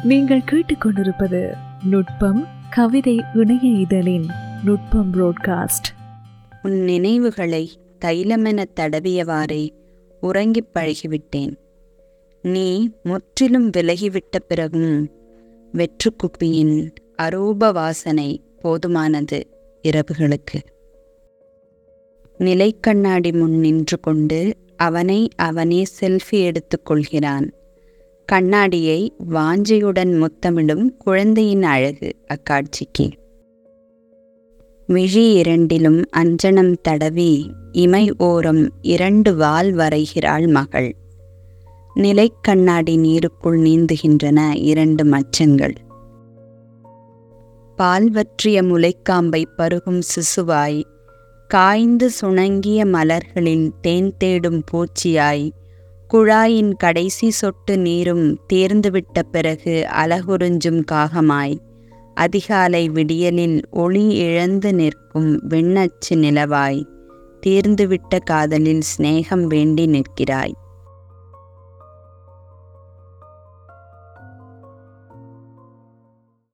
நீங்கள் கேட்டுக்கொண்டிருப்பது நுட்பம் கவிதை இணைய இதழின் நுட்பம் புரோட்காஸ்ட் உன் நினைவுகளை தைலமெனத் தடவியவாறே உறங்கிப் பழகிவிட்டேன் நீ முற்றிலும் விலகிவிட்ட பிறகும் வெற்றுக்குப்பியின் அரூப வாசனை போதுமானது இரவுகளுக்கு நிலைக்கண்ணாடி முன் நின்று கொண்டு அவனை அவனே செல்ஃபி எடுத்துக் கொள்கிறான் கண்ணாடியை வாஞ்சையுடன் முத்தமிடும் குழந்தையின் அழகு அக்காட்சிக்கு விழி இரண்டிலும் அஞ்சனம் தடவி இமை ஓரம் இரண்டு வால் வரைகிறாள் மகள் நிலைக்கண்ணாடி நீருக்குள் நீந்துகின்றன இரண்டு மச்சங்கள் பால் வற்றிய முளைக்காம்பை பருகும் சிசுவாய் காய்ந்து சுணங்கிய மலர்களில் தேன் தேடும் பூச்சியாய் குழாயின் கடைசி சொட்டு நீரும் தேர்ந்துவிட்ட பிறகு அலகுறிஞ்சும் காகமாய் அதிகாலை விடியலில் ஒளி இழந்து நிற்கும் விண்ணச்சு நிலவாய் தீர்ந்துவிட்ட காதலில் சிநேகம் வேண்டி நிற்கிறாய்